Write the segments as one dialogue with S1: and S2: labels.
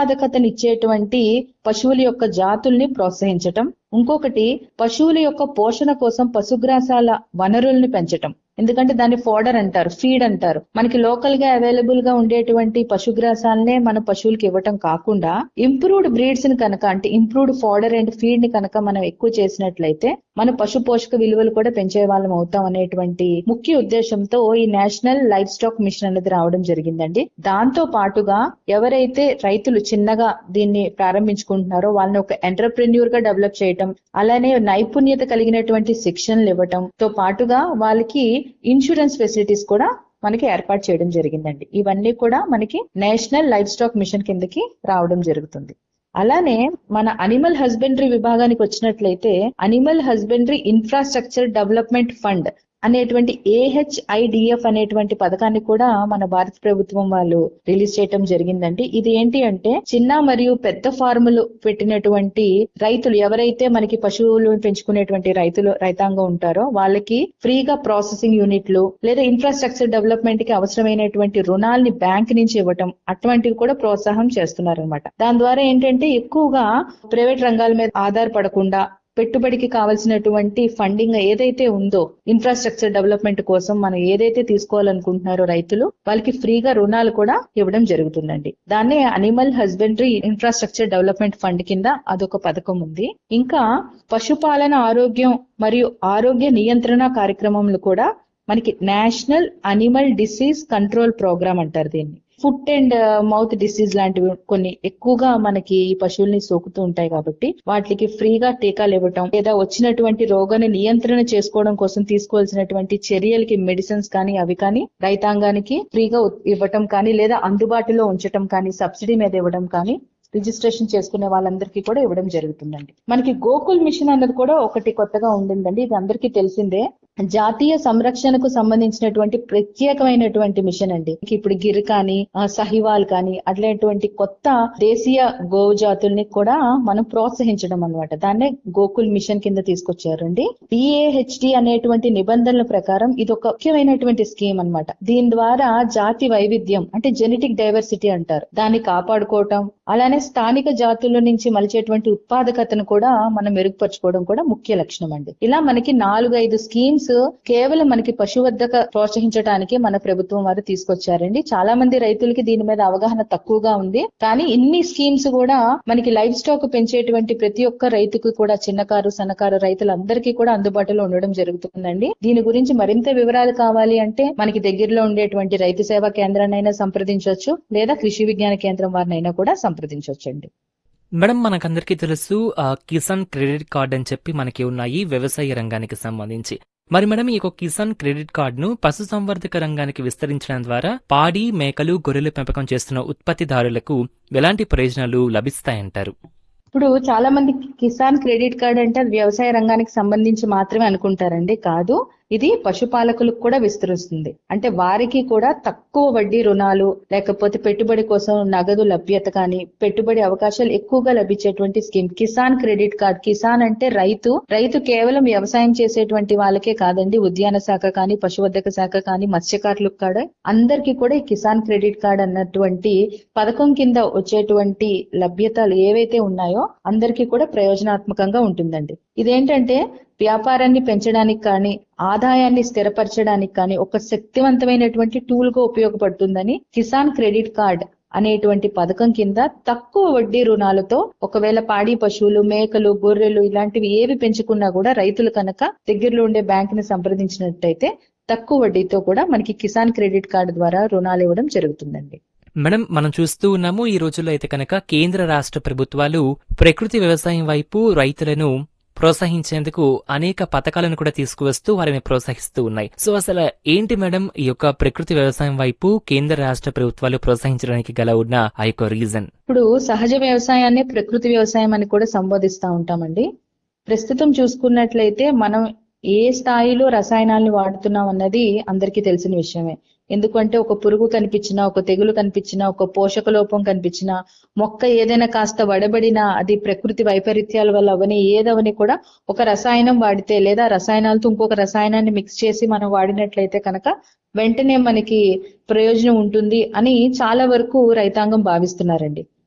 S1: ఉత్పాదకతనిచ్చేటువంటి పశువుల యొక్క జాతుల్ని ప్రోత్సహించటం ఇంకొకటి పశువుల యొక్క పోషణ కోసం పశుగ్రాసాల వనరుల్ని పెంచటం ఎందుకంటే దాన్ని ఫోడర్ అంటారు ఫీడ్ అంటారు మనకి లోకల్ గా అవైలబుల్ గా ఉండేటువంటి పశుగ్రాసాలనే మన పశువులకి ఇవ్వటం కాకుండా ఇంప్రూవ్డ్ బ్రీడ్స్ ని కనుక అంటే ఇంప్రూవ్డ్ ఫోడర్ అండ్ ఫీడ్ ని కనుక మనం ఎక్కువ చేసినట్లయితే మన పశు పోషక విలువలు కూడా పెంచే వాళ్ళం అవుతాం అనేటువంటి ముఖ్య ఉద్దేశంతో ఈ నేషనల్ లైఫ్ స్టాక్ మిషన్ అనేది రావడం జరిగిందండి దాంతో పాటుగా ఎవరైతే రైతులు చిన్నగా దీన్ని ప్రారంభించుకుంటున్నారో వాళ్ళని ఒక ఎంటర్ప్రెన్యూర్ గా డెవలప్ చేయటం అలానే నైపుణ్యత కలిగినటువంటి శిక్షణలు ఇవ్వటం తో పాటుగా వాళ్ళకి ఇన్సూరెన్స్ ఫెసిలిటీస్ కూడా మనకి ఏర్పాటు చేయడం జరిగిందండి ఇవన్నీ కూడా మనకి నేషనల్ లైఫ్ స్టాక్ మిషన్ కిందకి రావడం జరుగుతుంది అలానే మన అనిమల్ హస్బెండరీ విభాగానికి వచ్చినట్లయితే animal husbandry infrastructure development fund అనేటువంటి ఏహెచ్ఐడిఎఫ్ అనేటువంటి పథకాన్ని కూడా మన భారత ప్రభుత్వం వాళ్ళు రిలీజ్ చేయటం జరిగిందండి ఇది ఏంటి అంటే చిన్న మరియు పెద్ద ఫార్ములు పెట్టినటువంటి రైతులు ఎవరైతే మనకి పశువులు పెంచుకునేటువంటి రైతులు రైతాంగం ఉంటారో వాళ్ళకి ఫ్రీగా ప్రాసెసింగ్ యూనిట్లు లేదా ఇన్ఫ్రాస్ట్రక్చర్ డెవలప్మెంట్ కి అవసరమైనటువంటి రుణాల్ని బ్యాంక్ నుంచి ఇవ్వటం అటువంటివి కూడా ప్రోత్సాహం చేస్తున్నారనమాట దాని ద్వారా ఏంటంటే ఎక్కువగా ప్రైవేట్ రంగాల మీద ఆధారపడకుండా పెట్టుబడికి కావాల్సినటువంటి ఫండింగ్ ఏదైతే ఉందో ఇన్ఫ్రాస్ట్రక్చర్ డెవలప్మెంట్ కోసం మనం ఏదైతే తీసుకోవాలనుకుంటున్నారో రైతులు వాళ్ళకి ఫ్రీగా రుణాలు కూడా ఇవ్వడం జరుగుతుందండి దాన్నే animal husbandry infrastructure development fund కింద అదొక పథకం ఉంది ఇంకా పశుపాలన ఆరోగ్యం మరియు ఆరోగ్య నియంత్రణ కార్యక్రమంలో కూడా మనకి national animal disease control programme అంటారు దీన్ని ఫుట్ అండ్ మౌత్ డిసీజ్ లాంటివి కొన్ని ఎక్కువగా మనకి ఈ పశువుల్ని సోకుతూ ఉంటాయి కాబట్టి వాటికి ఫ్రీగా టీకాలు ఇవ్వటం లేదా వచ్చినటువంటి రోగాన్ని నియంత్రణ చేసుకోవడం కోసం తీసుకోవాల్సినటువంటి చర్యలకి మెడిసిన్స్ కానీ అవి కానీ రైతాంగానికి ఫ్రీగా ఇవ్వటం కానీ లేదా అందుబాటులో ఉంచటం కానీ సబ్సిడీ మీద ఇవ్వడం కానీ రిజిస్ట్రేషన్ చేసుకునే వాళ్ళందరికీ కూడా ఇవ్వడం జరుగుతుందండి మనకి గోకుల్ మిషన్ అన్నది కూడా ఒకటి కొత్తగా ఉండిందండి ఇది అందరికీ తెలిసిందే జాతీయ సంరక్షణకు సంబంధించినటువంటి ప్రత్యేకమైనటువంటి మిషన్ అండి ఇప్పుడు గిర్ కానీ ఆ, సహివాల్ కానీ అట్లాంటి కొత్త దేశీయ గోవు జాతుల్ని కూడా మనం ప్రోత్సహించడం అన్నమాట దాన్నే గోకుల్ మిషన్ కింద తీసుకొచ్చారండి బిఏహెచ్డి అనేటువంటి నిబంధనల ప్రకారం ఇది ఒక ముఖ్యమైనటువంటి స్కీమ్ అన్నమాట దీని ద్వారా జాతి వైవిధ్యం అంటే జెనెటిక్ డైవర్సిటీ అంటారు దాన్ని కాపాడుకోవటం అలానే స్థానిక జాతుల నుంచి మలిచేటువంటి ఉత్పాదకతను కూడా మనం మెరుగుపరచుకోవడం కూడా ముఖ్య లక్షణం అండి ఇలా మనకి నాలుగు ఐదు స్కీమ్స్ కేవలం మనకి పశువర్ధక ప్రోత్సహించడానికి మన ప్రభుత్వం వారు తీసుకొచ్చారండి చాలా మంది రైతులకి దీని మీద అవగాహన తక్కువగా ఉంది కానీ ఇన్ని స్కీమ్స్ కూడా మనకి లైఫ్ స్టాక్ పెంచేటువంటి ప్రతి ఒక్క రైతుకు కూడా చిన్నకారు సన్నకారు రైతులందరికీ కూడా అందుబాటులో ఉండడం జరుగుతుందండి దీని గురించి మరింత వివరాలు కావాలి అంటే మనకి దగ్గరలో ఉండేటువంటి రైతు సేవా కేంద్రాన్నైనా సంప్రదించవచ్చు లేదా కృషి విజ్ఞాన కేంద్రం వారినైనా కూడా సంప్రదించవచ్చండి
S2: మేడం మనకందరికీ తెలుసు ఆ, కిసాన్ క్రెడిట్ కార్డ్ అని చెప్పి మనకి ఉన్నాయి వ్యవసాయ రంగానికి సంబంధించి మరి మేడం ఈ యొక్క కిసాన్ క్రెడిట్ కార్డును పశుసంవర్ధక రంగానికి విస్తరించడం ద్వారా పాడి మేకలు గొర్రెల పెంపకం చేస్తున్న ఉత్పత్తిదారులకు ఎలాంటి ప్రయోజనాలు లభిస్తాయంటారు
S1: ఇప్పుడు చాలా మంది కిసాన్ క్రెడిట్ కార్డ్ అంటే అది వ్యవసాయ రంగానికి సంబంధించి మాత్రమే అనుకుంటారండి కాదు ఇది పశుపాలకులకు కూడా విస్తరిస్తుంది అంటే వారికి కూడా తక్కువ వడ్డీ రుణాలు లేకపోతే పెట్టుబడి కోసం నగదు లభ్యత కానీ పెట్టుబడి అవకాశాలు ఎక్కువగా లభించేటువంటి scheme Kisan credit card Kisan అంటే రైతు రైతు కేవలం వ్యవసాయం చేసేటువంటి వాళ్ళకే కాదండి ఉద్యాన శాఖ కానీ పశువర్ధక శాఖ కానీ మత్స్యకారులకు కూడా అందరికీ కూడా ఈ కిసాన్ క్రెడిట్ కార్డ్ అన్నటువంటి పథకం కింద వచ్చేటువంటి లభ్యతలు ఏవైతే ఉన్నాయో అందరికీ కూడా ప్రయోజనాత్మకంగా ఉంటుందండి ఇదేంటంటే వ్యాపారాన్ని పెంచడానికి కానీ ఆదాయాన్ని స్థిరపరచడానికి కానీ ఒక శక్తివంతమైనటువంటి టూల్ గా ఉపయోగపడుతుందని కిసాన్ క్రెడిట్ కార్డ్ అనేటువంటి పథకం కింద తక్కువ వడ్డీ రుణాలతో ఒకవేళ పాడి పశువులు మేకలు గొర్రెలు ఇలాంటివి ఏవి పెంచుకున్నా కూడా రైతులు కనుక దగ్గరలో ఉండే బ్యాంక్ ని సంప్రదించినట్టయితే తక్కువ వడ్డీతో కూడా మనకి కిసాన్ క్రెడిట్ కార్డు ద్వారా రుణాలు ఇవ్వడం జరుగుతుందండి
S2: మేడం మనం చూస్తూ ఉన్నాము ఈ రోజుల్లో అయితే కనుక కేంద్ర రాష్ట్ర ప్రభుత్వాలు ప్రకృతి వ్యవసాయం వైపు రైతులను ప్రోత్సహించేందుకు అనేక పథకాలను కూడా తీసుకువస్తూ వారిని ప్రోత్సహిస్తూ ఉన్నాయి సో అసలు ఏంటి మేడం ఈ యొక్క ప్రకృతి వ్యవసాయం వైపు కేంద్ర రాష్ట్ర ప్రభుత్వాలు ప్రోత్సహించడానికి గల ఉన్న ఆ యొక్క రీజన్
S1: ఇప్పుడు సహజ వ్యవసాయాన్ని ప్రకృతి వ్యవసాయం అని కూడా సంబోధిస్తా ఉంటామండి ప్రస్తుతం చూసుకున్నట్లయితే మనం ఏ స్థాయిలో రసాయనాలను వాడుతున్నాం అన్నది అందరికీ తెలిసిన విషయమే ఎందుకంటే ఒక పురుగు కనిపించినా ఒక తెగులు కనిపించినా ఒక పోషక లోపం కనిపించినా మొక్క ఏదైనా కాస్త వడబడినా అది ప్రకృతి వైపరీత్యాల వల్ల అవని ఏదవని కూడా ఒక రసాయనం వాడితే లేదా రసాయనాలతో ఇంకొక రసాయనాన్ని మిక్స్ చేసి మనం వాడినట్లయితే కనుక వెంటనే మనకి ప్రయోజనం ఉంటుంది అని చాలా వరకు రైతాంగం భావిస్తున్నారండి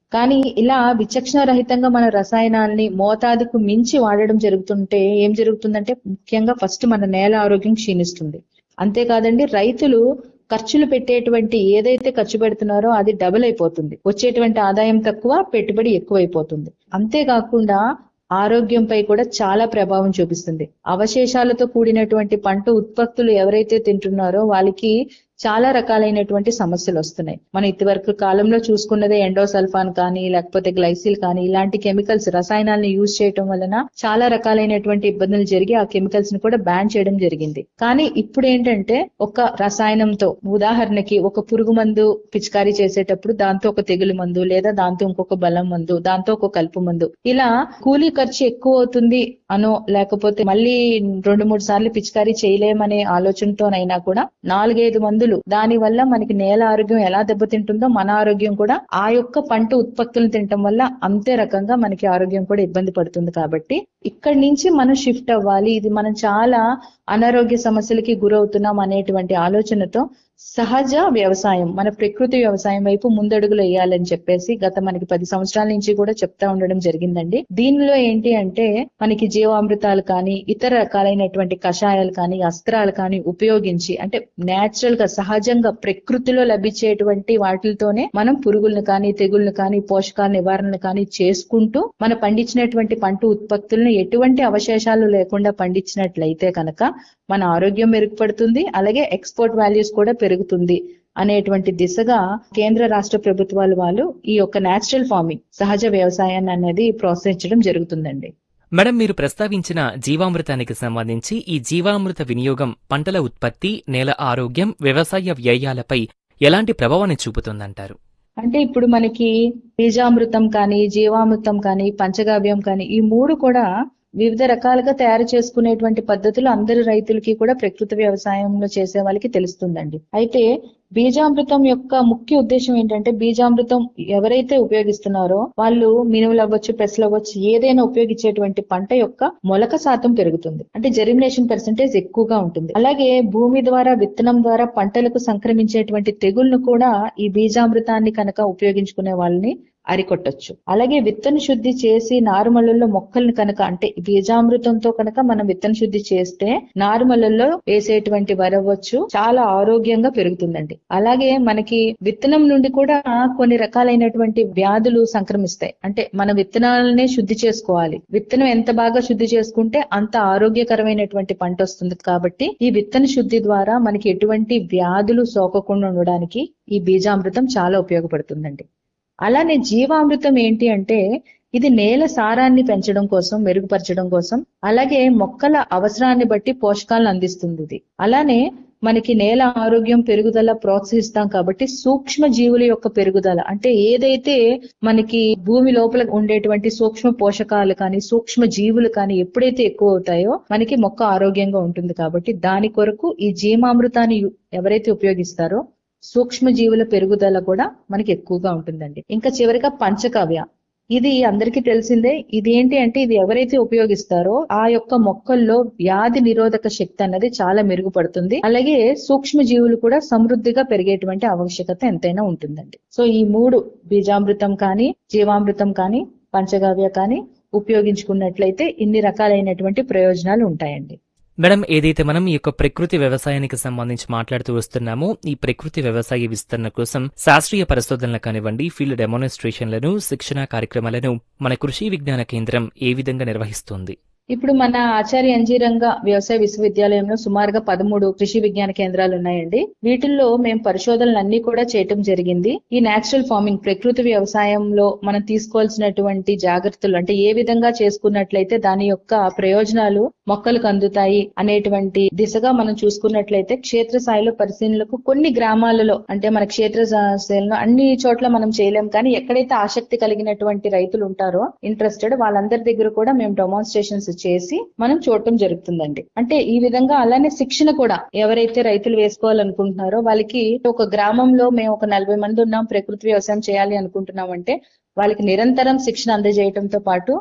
S1: కానీ ఇలా విచక్షణ రహితంగా మన రసాయనాల్ని మోతాదుకు మించి వాడడం జరుగుతుంటే ఏం జరుగుతుందంటే ముఖ్యంగా ఫస్ట్ మన నేల ఆరోగ్యం క్షీణిస్తుంది అంతేకాదండి రైతులు ఖర్చులు పెట్టేటువంటి ఏదైతే ఖర్చు పెడుతున్నారో అది డబుల్ అయిపోతుంది వచ్చేటువంటి ఆదాయం తక్కువ పెట్టుబడి ఎక్కువైపోతుంది అంతేకాకుండా ఆరోగ్యంపై కూడా చాలా ప్రభావం చూపిస్తుంది అవశేషాలతో కూడినటువంటి పంట ఉత్పత్తులు ఎవరైతే తింటున్నారో వాళ్ళకి చాలా రకాలైనటువంటి సమస్యలు వస్తున్నాయి మన ఇదివరకు కాలంలో చూసుకున్నదే ఎండోసల్ఫాన్ కానీ లేకపోతే గ్లైసిల్ కానీ ఇలాంటి కెమికల్స్ రసాయనాలను యూజ్ చేయటం వలన చాలా రకాలైనటువంటి ఇబ్బందులు జరిగి ఆ కెమికల్స్ ని కూడా బ్యాన్ చేయడం జరిగింది కానీ ఇప్పుడు ఏంటంటే ఒక రసాయనంతో ఉదాహరణకి ఒక పురుగు మందు పిచికారీ చేసేటప్పుడు దాంతో ఒక తెగులు మందు లేదా దాంతో ఇంకొక బలం మందు దాంతో ఒక కలుపు మందు ఇలా కూలీ ఖర్చు ఎక్కువ అవుతుంది అనో లేకపోతే మళ్ళీ రెండు మూడు సార్లు పిచికారీ చేయలేమనే ఆలోచనతోనైనా కూడా నాలుగైదు మందులు దాని వల్ల మనకి నేల ఆరోగ్యం ఎలా దెబ్బతింటుందో మన ఆరోగ్యం కూడా ఆ యొక్క పంట ఉత్పత్తులను తినటం వల్ల అంతే రకంగా మనకి ఆరోగ్యం కూడా ఇబ్బంది పడుతుంది కాబట్టి ఇక్కడి నుంచి మనం షిఫ్ట్ అవ్వాలి ఇది మనం చాలా అనారోగ్య సమస్యలకి గురవుతున్నాం అనేటువంటి ఆలోచనతో సహజ వ్యవసాయం మన ప్రకృతి వ్యవసాయం వైపు ముందడుగులు వేయాలని చెప్పేసి గత మనకి పది సంవత్సరాల నుంచి కూడా చెప్తా ఉండడం జరిగిందండి దీనిలో ఏంటి అంటే మనకి జీవామృతాలు కానీ ఇతర రకాలైనటువంటి కషాయాలు కానీ అస్త్రాలు కానీ ఉపయోగించి అంటే నేచురల్ గా సహజంగా ప్రకృతిలో లభించేటువంటి వాటితోనే మనం పురుగులను కానీ తెగుళ్ళను కానీ పోషకాల నివారణలు కానీ చేసుకుంటూ మన పండించినటువంటి పంట ఉత్పత్తులను ఎటువంటి అవశేషాలు లేకుండా పండించినట్లయితే కనుక మన ఆరోగ్యం మెరుగుపడుతుంది అలాగే ఎక్స్పోర్ట్ వాల్యూస్ కూడా పెరుగుతుంది అనేటువంటి దిశగా కేంద్ర రాష్ట్ర ప్రభుత్వాలు వాళ్ళు ఈ యొక్క నేచురల్ ఫార్మింగ్ సహజ వ్యవసాయాన్ని అనేది ప్రోత్సహించడం జరుగుతుందండి
S2: మేడం మీరు ప్రస్తావించిన జీవామృతానికి సంబంధించి ఈ జీవామృత వినియోగం పంటల ఉత్పత్తి నేల ఆరోగ్యం వ్యవసాయ వ్యయాలపై ఎలాంటి ప్రభావాన్ని చూపుతుందంటారు
S1: అంటే ఇప్పుడు మనకి బీజామృతం కానీ జీవామృతం కానీ పంచగవ్యం కానీ ఈ మూడు కూడా వివిధ రకాలుగా తయారు చేసుకునేటువంటి పద్ధతులు అందరి రైతులకి కూడా ప్రకృతి వ్యవసాయంలో చేసే వాళ్ళకి తెలుస్తుందండి అయితే బీజామృతం యొక్క ముఖ్య ఉద్దేశం ఏంటంటే బీజామృతం ఎవరైతే ఉపయోగిస్తున్నారో వాళ్ళు మినుములు అవ్వచ్చు పెసలు అవ్వచ్చు ఏదైనా ఉపయోగించేటువంటి పంట యొక్క మొలక శాతం పెరుగుతుంది అంటే జెర్మినేషన్ పర్సెంటేజ్ ఎక్కువగా ఉంటుంది అలాగే భూమి ద్వారా విత్తనం ద్వారా పంటలకు సంక్రమించేటువంటి తెగుళ్లను కూడా ఈ బీజామృతాన్ని కనుక ఉపయోగించుకునే వాళ్ళని అరికొట్టొచ్చు అలాగే విత్తన శుద్ధి చేసి నారుమళ్ళల్లో మొక్కల్ని కనుక అంటే బీజామృతంతో కనుక మనం విత్తన శుద్ధి చేస్తే నారుమళ్ళల్లో వేసేటువంటి వరవచ్చు చాలా ఆరోగ్యంగా పెరుగుతుందండి అలాగే మనకి విత్తనం నుండి కూడా కొన్ని రకాలైనటువంటి వ్యాధులు సంక్రమిస్తాయి అంటే మన విత్తనాలనే శుద్ధి చేసుకోవాలి విత్తనం ఎంత బాగా శుద్ధి చేసుకుంటే అంత ఆరోగ్యకరమైనటువంటి పంట వస్తుంది కాబట్టి ఈ విత్తన శుద్ధి ద్వారా మనకి ఎటువంటి వ్యాధులు సోకకుండా ఉండడానికి ఈ బీజామృతం చాలా ఉపయోగపడుతుందండి అలానే జీవామృతం ఏంటి అంటే ఇది నేల సారాన్ని పెంచడం కోసం మెరుగుపరచడం కోసం అలాగే మొక్కల అవసరాన్ని బట్టి పోషకాలను అందిస్తుంది ఇది అలానే మనకి నేల ఆరోగ్యం పెరుగుదల ప్రోత్సహిస్తాం కాబట్టి సూక్ష్మ జీవుల యొక్క పెరుగుదల అంటే ఏదైతే మనకి భూమి లోపల ఉండేటువంటి సూక్ష్మ పోషకాలు కానీ సూక్ష్మ జీవులు కానీ ఎప్పుడైతే ఎక్కువ అవుతాయో మనకి మొక్క ఆరోగ్యంగా ఉంటుంది కాబట్టి దాని కొరకు ఈ జీవామృతాన్ని ఎవరైతే ఉపయోగిస్తారో సూక్ష్మ జీవుల పెరుగుదల కూడా మనకి ఎక్కువగా ఉంటుందండి ఇంకా చివరిగా పంచకావ్య ఇది అందరికీ తెలిసిందే ఇది ఏంటి అంటే ఇది ఎవరైతే ఉపయోగిస్తారో ఆ యొక్క మొక్కల్లో వ్యాధి నిరోధక శక్తి అన్నది చాలా మెరుగుపడుతుంది అలాగే సూక్ష్మ జీవులు కూడా సమృద్ధిగా పెరిగేటువంటి ఆవశ్యకత ఎంతైనా ఉంటుందండి సో ఈ మూడు బీజామృతం కానీ జీవామృతం కానీ పంచగవ్య కానీ ఉపయోగించుకున్నట్లయితే ఇన్ని రకాలైనటువంటి ప్రయోజనాలు ఉంటాయండి
S2: మేడం ఏదైతే మనం ఈ యొక్క ప్రకృతి వ్యవసాయానికి సంబంధించి మాట్లాడుతూ వస్తున్నామో ఈ ప్రకృతి వ్యవసాయ విస్తరణ కోసం శాస్త్రీయ పరిశోధనలు కానివ్వండి ఫీల్డ్ డెమోన్స్ట్రేషన్లను శిక్షణ కార్యక్రమాలను మన కృషి విజ్ఞాన కేంద్రం ఏ విధంగా నిర్వహిస్తుంది
S1: ఇప్పుడు మన ఆచార్య అంజీరంగ వ్యవసాయ విశ్వవిద్యాలయంలో సుమారుగా పదమూడు కృషి విజ్ఞాన కేంద్రాలు ఉన్నాయండి వీటిల్లో మేము పరిశోధనలు అన్ని కూడా చేయటం జరిగింది ఈ నేచురల్ ఫార్మింగ్ ప్రకృతి వ్యవసాయంలో మనం తీసుకోవాల్సినటువంటి జాగ్రత్తలు అంటే ఏ విధంగా చేసుకున్నట్లయితే దాని యొక్క ప్రయోజనాలు మొక్కలకు అందుతాయి అనేటువంటి దిశగా మనం చూసుకున్నట్లయితే క్షేత్రస్థాయిలో పరిశీలనలకు కొన్ని గ్రామాలలో అంటే మన క్షేత్రస్థాయిలో అన్ని చోట్ల మనం చేయలేం కానీ ఎక్కడైతే ఆసక్తి కలిగినటువంటి రైతులు ఉంటారో ఇంట్రెస్టెడ్ వాళ్ళందరి దగ్గర కూడా మేము డెమాన్స్ట్రేషన్స్ చేసి మనం చూడటం జరుగుతుందండి అంటే ఈ విధంగా అలానే శిక్షణ కూడా ఎవరైతే రైతులు వేసుకోవాలనుకుంటున్నారో వాళ్ళకి ఒక గ్రామంలో మేము ఒక నలభై మంది ఉన్నాం ప్రకృతి వ్యవసాయం చేయాలి అనుకుంటున్నాం అంటే వాళ్ళకి నిరంతరం శిక్షణ అందజేయడంతో పాటు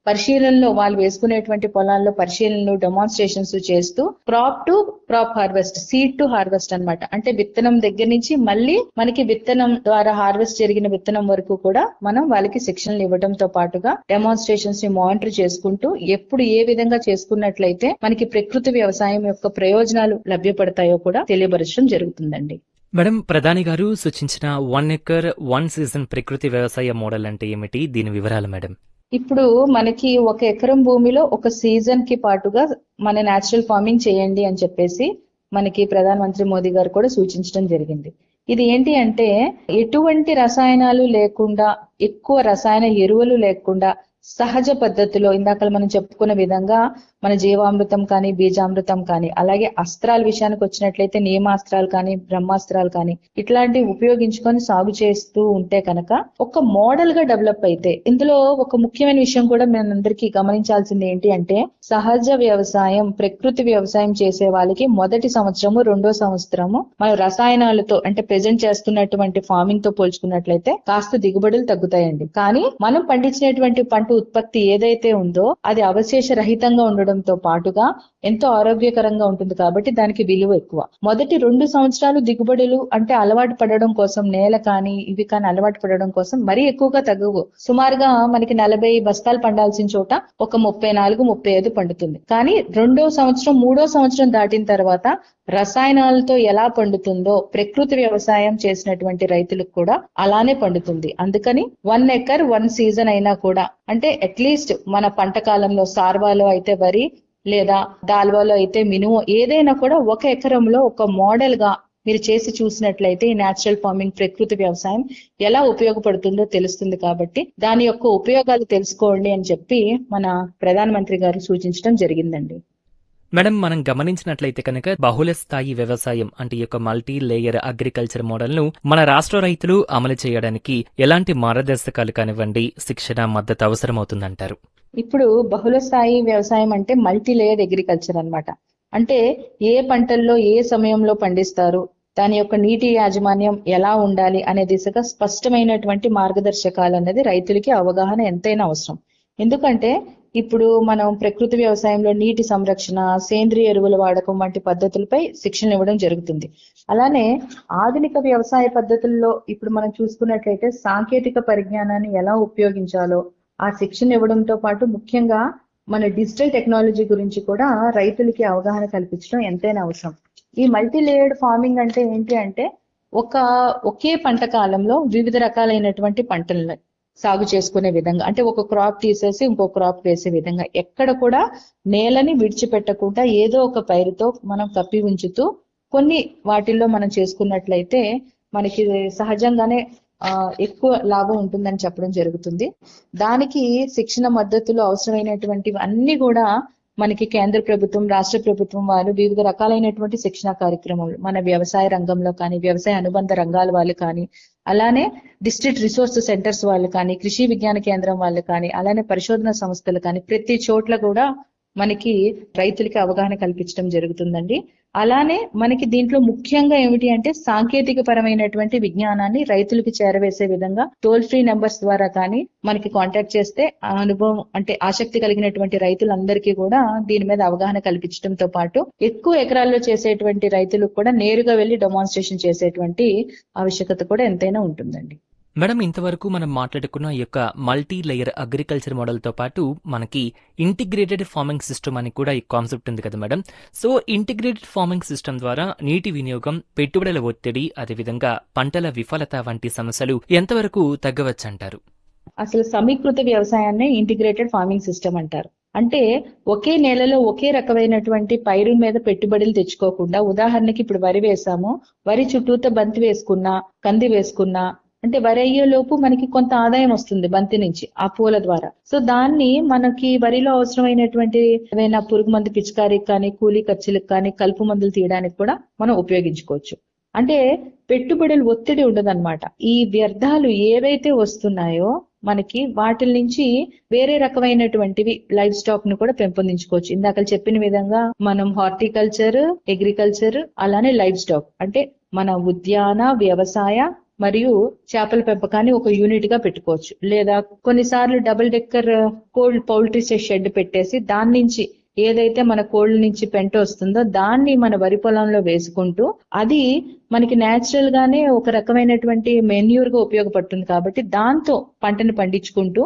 S1: పరిశీలనలో వాళ్ళు వేసుకునేటువంటి పొలాల్లో పరిశీలనలు డెమాన్స్ట్రేషన్స్ చేస్తూ crop to crop harvest seed to harvest అన్నమాట అంటే విత్తనం దగ్గర నుంచి మళ్ళీ మనకి విత్తనం ద్వారా హార్వెస్ట్ జరిగిన విత్తనం వరకు కూడా మనం వాళ్ళకి శిక్షణలు ఇవ్వడంతో పాటుగా డెమాన్స్ట్రేషన్స్ ని మానిటర్ చేసుకుంటూ ఎప్పుడు ఏ విధంగా చేసుకున్నట్లయితే మనకి ప్రకృతి వ్యవసాయం యొక్క ప్రయోజనాలు లభ్యపడతాయో కూడా తెలియపరచడం జరుగుతుందండి
S2: మేడం ప్రధాని గారు సూచించిన వన్ ఎకర్ వన్ సీజన్ ప్రకృతి వ్యవసాయ మోడల్ అంటే ఏమిటి దీని వివరాలు మేడం
S1: ఇప్పుడు మనకి ఒక ఎకరం భూమిలో ఒక సీజన్ కి పాటుగా మన నేచురల్ ఫార్మింగ్ చేయండి అని చెప్పేసి మనకి ప్రధానమంత్రి మోదీ గారు కూడా సూచించడం జరిగింది ఇది ఏంటి అంటే ఎటువంటి రసాయనాలు లేకుండా ఎక్కువ రసాయన ఎరువులు లేకుండా సహజ పద్ధతిలో ఇందాక మనం చెప్పుకున్న విధంగా మన జీవామృతం కానీ బీజామృతం కానీ అలాగే అస్త్రాల విషయానికి వచ్చినట్లయితే నియమాస్త్రాలు కానీ బ్రహ్మాస్త్రాలు కానీ ఇట్లాంటివి ఉపయోగించుకొని సాగు చేస్తూ ఉంటే కనుక ఒక మోడల్ గా డెవలప్ అయితే ఇందులో ఒక ముఖ్యమైన విషయం కూడా మనందరికీ గమనించాల్సింది ఏంటి అంటే సహజ వ్యవసాయం ప్రకృతి వ్యవసాయం చేసే వాళ్ళకి మొదటి సంవత్సరము రెండో సంవత్సరము మనం రసాయనాలతో అంటే ప్రెజెంట్ చేస్తున్నటువంటి ఫార్మింగ్ తో పోల్చుకున్నట్లయితే కాస్త దిగుబడులు తగ్గుతాయండి కానీ మనం పండించినటువంటి పంట ఉత్పత్తి ఏదైతే ఉందో అది అవశేష రహితంగా ఉండడంతో పాటుగా ఎంతో ఆరోగ్యకరంగా ఉంటుంది కాబట్టి దానికి విలువ ఎక్కువ మొదటి రెండు సంవత్సరాలు దిగుబడులు అంటే అలవాటు పడడం కోసం నేల కానీ ఇవి కానీ అలవాటు పడడం కోసం మరీ ఎక్కువగా తగ్గవు సుమారుగా మనకి నలభై బస్తాలు పండాల్సిన చోట ఒక ముప్పై నాలుగు ముప్పై ఐదు పండుతుంది కానీ రెండో సంవత్సరం మూడో సంవత్సరం దాటిన తర్వాత రసాయనాలతో ఎలా పండుతుందో ప్రకృతి వ్యవసాయం చేసినటువంటి రైతులకు కూడా అలానే పండుతుంది అందుకని వన్ ఎకర్ వన్ సీజన్ అయినా కూడా అంటే అట్లీస్ట్ మన పంట కాలంలో సార్వాలో అయితే వరి లేదా దాల్వాలో అయితే మినుము ఏదైనా కూడా ఒక ఎకరంలో ఒక మోడల్ గా మీరు చేసి చూసినట్లయితే ఈ నేచురల్ ఫార్మింగ్ ప్రకృతి వ్యవసాయం ఎలా ఉపయోగపడుతుందో తెలుస్తుంది కాబట్టి దాని యొక్క ఉపయోగాలు తెలుసుకోండి అని చెప్పి మన ప్రధానమంత్రి గారు సూచించడం జరిగిందండి
S2: మేడం మనం గమనించినట్లయితే కనుక బహుళ స్థాయి వ్యవసాయం అంటే ఈ యొక్క మల్టీ లేయర్ అగ్రికల్చర్ మోడల్ ను మన రాష్ట్ర రైతులు అమలు చేయడానికి ఎలాంటి మార్గదర్శకాలు కానివ్వండి శిక్షణ మద్దతు అవసరమవుతుందంటారు
S1: ఇప్పుడు బహుళ స్థాయి వ్యవసాయం అంటే మల్టీ లేయర్ అగ్రికల్చర్ అన్నమాట అంటే ఏ పంటల్లో ఏ సమయంలో పండిస్తారు దాని యొక్క నీటి యాజమాన్యం ఎలా ఉండాలి అనే దిశగా స్పష్టమైనటువంటి మార్గదర్శకాలు అనేది రైతులకి అవగాహన ఎంతైనా అవసరం ఎందుకంటే ఇప్పుడు మనం ప్రకృతి వ్యవసాయంలో నీటి సంరక్షణ సేంద్రియ ఎరువుల వాడకం వంటి పద్ధతులపై శిక్షణ ఇవ్వడం జరుగుతుంది అలానే ఆధునిక వ్యవసాయ పద్ధతుల్లో ఇప్పుడు మనం చూసుకున్నట్లయితే సాంకేతిక పరిజ్ఞానాన్ని ఎలా ఉపయోగించాలో ఆ శిక్షణ ఇవ్వడంతో పాటు ముఖ్యంగా మన డిజిటల్ టెక్నాలజీ గురించి కూడా రైతులకి అవగాహన కల్పించడం ఎంతైనా అవసరం ఈ మల్టీ లేయర్డ్ ఫార్మింగ్ అంటే ఏంటి అంటే ఒక ఒకే పంట కాలంలో వివిధ రకాలైనటువంటి పంటలను సాగు చేసుకునే విధంగా అంటే ఒక క్రాప్ తీసేసి ఇంకో క్రాప్ వేసే విధంగా ఎక్కడ కూడా నేలని విడిచిపెట్టకుండా ఏదో ఒక పైరుతో మనం కప్పి ఉంచుతూ కొన్ని వాటిల్లో మనం చేసుకున్నట్లయితే మనకి సహజంగానే ఆ ఎక్కువ లాభం ఉంటుందని చెప్పడం జరుగుతుంది దానికి శిక్షణ మద్దతులు అవసరమైనటువంటివి అన్ని కూడా మనకి కేంద్ర ప్రభుత్వం రాష్ట్ర ప్రభుత్వం వారు వివిధ రకాలైనటువంటి శిక్షణ కార్యక్రమాలు మన వ్యవసాయ రంగంలో కానీ వ్యవసాయ అనుబంధ రంగాల వాళ్ళు కానీ అలానే డిస్ట్రిక్ట్ రిసోర్స్ సెంటర్స్ వాళ్ళు కానీ కృషి విజ్ఞాన కేంద్రం వాళ్ళు కానీ అలానే పరిశోధన సంస్థలు కానీ ప్రతి చోట్ల కూడా మనకి రైతులకి అవగాహన కల్పించడం జరుగుతుందండి అలానే మనకి దీంట్లో ముఖ్యంగా ఏమిటి అంటే సాంకేతిక పరమైనటువంటి విజ్ఞానాన్ని రైతులకి చేరవేసే విధంగా టోల్ ఫ్రీ నెంబర్స్ ద్వారా కానీ మనకి కాంటాక్ట్ చేస్తే ఆ అనుభవం అంటే ఆసక్తి కలిగినటువంటి రైతులందరికీ కూడా దీని మీద అవగాహన కల్పించడంతో పాటు ఎక్కువ ఎకరాల్లో చేసేటువంటి రైతులకు కూడా నేరుగా వెళ్లి డెమాన్స్ట్రేషన్ చేసేటువంటి ఆవశ్యకత కూడా ఎంతైనా ఉంటుందండి
S2: మేడం ఇంతవరకు మనం మాట్లాడుకున్న ఈ యొక్క మల్టీ లేయర్ అగ్రికల్చర్ మోడల్ తో పాటు మనకి ఇంటిగ్రేటెడ్ ఫార్మింగ్ సిస్టమ్ అని కూడా ఈ కాన్సెప్ట్ ఉంది కదా madam so integrated farming system ద్వారా నీటి వినియోగం పెట్టుబడుల ఒత్తిడి అదేవిధంగా పంటల విఫలత వంటి సమస్యలు ఎంతవరకు తగ్గవచ్చంటారు
S1: అసలు సమీకృత వ్యవసాయాన్ని ఇంటిగ్రేటెడ్ ఫార్మింగ్ సిస్టమ్ అంటారు అంటే ఒకే నేలలో ఒకే రకమైనటువంటి పైరు మీద పెట్టుబడులు తెచ్చుకోకుండా ఉదాహరణకి ఇప్పుడు వరి వేసాము వరి చుట్టూతో బంతి వేసుకున్నా కంది వేసుకున్నా అంటే వరి అయ్యే లోపు మనకి కొంత ఆదాయం వస్తుంది బంతి నుంచి ఆ పూల ద్వారా సో దాన్ని మనకి వరిలో అవసరమైనటువంటి ఏదైనా పురుగు మందు పిచికారికి కానీ కూలీ ఖర్చులకు కానీ కలుపు మందులు తీయడానికి కూడా మనం ఉపయోగించుకోవచ్చు అంటే పెట్టుబడులు ఒత్తిడి ఉండదన్నమాట ఈ వ్యర్థాలు ఏవైతే వస్తున్నాయో మనకి వాటి నుంచి వేరే రకమైనటువంటివి లైఫ్ స్టాక్ ను కూడా పెంపొందించుకోవచ్చు ఇందాక చెప్పిన విధంగా మనం హార్టికల్చర్ అగ్రికల్చర్ అలానే లైఫ్ స్టాక్ అంటే మన ఉద్యాన వ్యవసాయ మరియు చేపల పెంపకాన్ని ఒక యూనిట్ గా పెట్టుకోవచ్చు లేదా కొన్నిసార్లు double decker cold poultry shed పెట్టేసి దాని నుంచి ఏదైతే మన కోళ్ళ నుంచి పెంట వస్తుందో దాన్ని మన వరి పొలంలో వేసుకుంటూ అది మనకి నేచురల్ గానే ఒక రకమైనటువంటి మెన్యూర్ గా ఉపయోగపడుతుంది కాబట్టి దాంతో పంటను పండించుకుంటూ